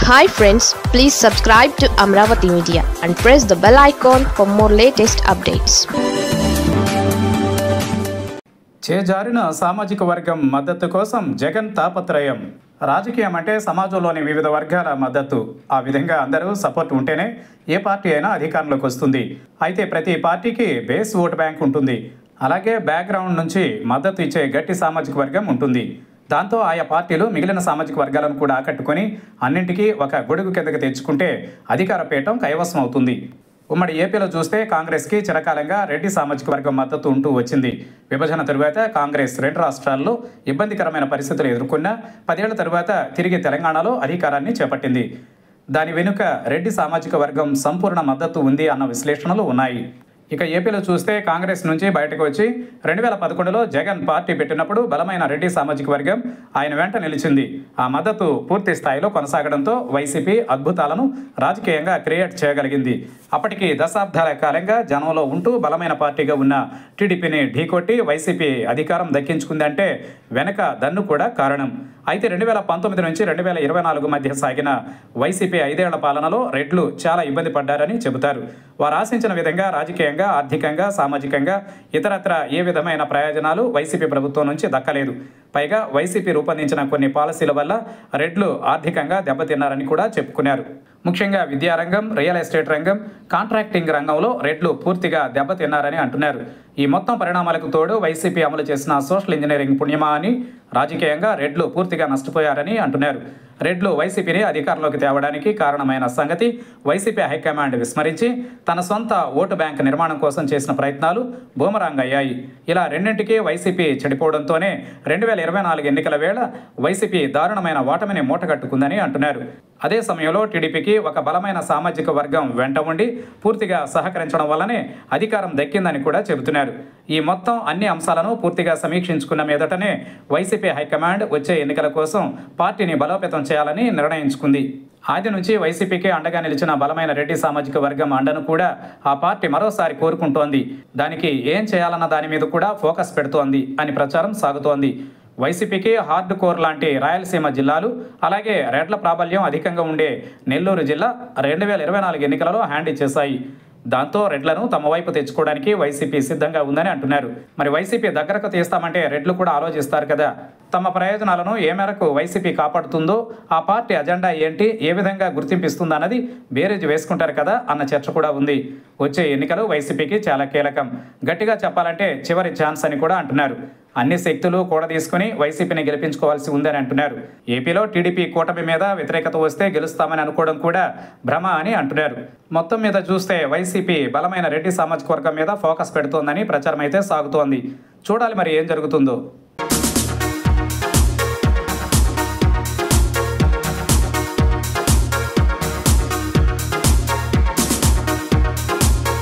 hi friends please subscribe to Amaravati media and press the bell icon for more latest updates చేజారిన సామాజిక వర్గం మద్దతు కోసం జగన్ తాపత్రయం రాజకీయం అంటే సమాజంలోని వివిధ వర్గాల మద్దతు ఆ విధంగా అందరూ సపోర్ట్ ఉంటేనే ఏ పార్టీ అయినా అధికారంలోకి వస్తుంది అయితే ప్రతి పార్టీకి బేస్ ఓటు బ్యాంక్ ఉంటుంది అలాగే బ్యాక్గ్రౌండ్ నుంచి మద్దతు ఇచ్చే గట్టి సామాజిక వర్గం ఉంటుంది దాంతో ఆయా పార్టీలు మిగిలిన సామాజిక వర్గాలను కూడా ఆకట్టుకొని అన్నింటికీ ఒక గొడుగు కిందకి తెచ్చుకుంటే అధికార పీఠం కైవసం అవుతుంది ఉమ్మడి ఏపీలో చూస్తే కాంగ్రెస్కి చిరకాలంగా రెడ్డి సామాజిక వర్గం మద్దతు ఉంటూ వచ్చింది విభజన తరువాత కాంగ్రెస్ రెండు రాష్ట్రాల్లో ఇబ్బందికరమైన పరిస్థితులు ఎదుర్కొన్న పదేళ్ల తరువాత తిరిగి తెలంగాణలో అధికారాన్ని చేపట్టింది దాని వెనుక రెడ్డి సామాజిక వర్గం సంపూర్ణ మద్దతు ఉంది అన్న విశ్లేషణలు ఉన్నాయి ఇక ఏపీలో చూస్తే కాంగ్రెస్ నుంచి బయటకు వచ్చి రెండు వేల పదకొండులో జగన్ పార్టీ పెట్టినప్పుడు బలమైన రెడ్డి సామాజిక వర్గం ఆయన వెంట నిలిచింది ఆ మద్దతు పూర్తి స్థాయిలో కొనసాగడంతో వైసీపీ అద్భుతాలను రాజకీయంగా క్రియేట్ చేయగలిగింది అప్పటికి దశాబ్దాల కాలంగా జనంలో ఉంటూ బలమైన పార్టీగా ఉన్న టీడీపీని ఢీకొట్టి వైసీపీ అధికారం దక్కించుకుందంటే వెనక దన్ను కూడా కారణం అయితే రెండు వేల పంతొమ్మిది నుంచి రెండు వేల ఇరవై నాలుగు మధ్య సాగిన వైసీపీ ఐదేళ్ల పాలనలో రెడ్లు చాలా ఇబ్బంది పడ్డారని చెబుతారు వారు ఆశించిన విధంగా రాజకీయంగా ఆర్థికంగా సామాజికంగా ఇతరత్ర ఏ విధమైన ప్రయోజనాలు వైసీపీ ప్రభుత్వం నుంచి దక్కలేదు పైగా వైసీపీ రూపొందించిన కొన్ని పాలసీల వల్ల రెడ్లు ఆర్థికంగా దెబ్బతిన్నారని కూడా చెప్పుకున్నారు ముఖ్యంగా విద్యారంగం రియల్ ఎస్టేట్ రంగం కాంట్రాక్టింగ్ రంగంలో రెడ్లు పూర్తిగా దెబ్బతిన్నారని అంటున్నారు ఈ మొత్తం పరిణామాలకు తోడు వైసీపీ అమలు చేసిన సోషల్ ఇంజనీరింగ్ పుణ్యమా అని రాజకీయంగా రెడ్లు పూర్తిగా నష్టపోయారని అంటున్నారు రెడ్లు వైసీపీని అధికారంలోకి తేవడానికి కారణమైన సంగతి వైసీపీ హైకమాండ్ విస్మరించి తన సొంత ఓటు బ్యాంక్ నిర్మాణం కోసం చేసిన ప్రయత్నాలు బూమరాంగ్ అయ్యాయి ఇలా రెండింటికి వైసీపీ చెడిపోవడంతోనే రెండు వేల ఇరవై నాలుగు ఎన్నికల వేళ వైసీపీ దారుణమైన ఓటమిని మూటగట్టుకుందని అంటున్నారు అదే సమయంలో టీడీపీకి ఒక బలమైన సామాజిక వర్గం వెంట ఉండి పూర్తిగా సహకరించడం వల్లనే అధికారం దక్కిందని కూడా చెబుతున్నారు ఈ మొత్తం అన్ని అంశాలను పూర్తిగా సమీక్షించుకున్న మీదటనే వైసీపీ హైకమాండ్ వచ్చే ఎన్నికల కోసం పార్టీని బలోపేతం చేయాలని నిర్ణయించుకుంది ఆది నుంచి వైసీపీకి అండగా నిలిచిన బలమైన రెడ్డి సామాజిక వర్గం అండను కూడా ఆ పార్టీ మరోసారి కోరుకుంటోంది దానికి ఏం చేయాలన్న దాని మీద కూడా ఫోకస్ పెడుతోంది అని ప్రచారం సాగుతోంది వైసీపీకి హార్డ్ కోర్ లాంటి రాయలసీమ జిల్లాలు అలాగే రెడ్ల ప్రాబల్యం అధికంగా ఉండే నెల్లూరు జిల్లా రెండు వేల ఇరవై నాలుగు ఎన్నికలలో హ్యాండ్ ఇచ్చేశాయి దాంతో రెడ్లను తమ వైపు తెచ్చుకోవడానికి వైసీపీ సిద్ధంగా ఉందని అంటున్నారు మరి వైసీపీ దగ్గరకు తీస్తామంటే రెడ్లు కూడా ఆలోచిస్తారు కదా తమ ప్రయోజనాలను ఏ మేరకు వైసీపీ కాపాడుతుందో ఆ పార్టీ అజెండా ఏంటి ఏ విధంగా గుర్తింపిస్తుందన్నది బేరేజ్ వేసుకుంటారు కదా అన్న చర్చ కూడా ఉంది వచ్చే ఎన్నికలు వైసీపీకి చాలా కీలకం గట్టిగా చెప్పాలంటే చివరి ఛాన్స్ అని కూడా అంటున్నారు అన్ని శక్తులు కూడా తీసుకుని వైసీపీని గెలిపించుకోవాల్సి ఉందని అంటున్నారు ఏపీలో టీడీపీ కూటమి మీద వ్యతిరేకత వస్తే గెలుస్తామని అనుకోవడం కూడా భ్రమ అని అంటున్నారు మొత్తం మీద చూస్తే వైసీపీ బలమైన రెడ్డి సామాజిక వర్గం మీద ఫోకస్ పెడుతోందని ప్రచారం అయితే సాగుతోంది చూడాలి మరి ఏం జరుగుతుందో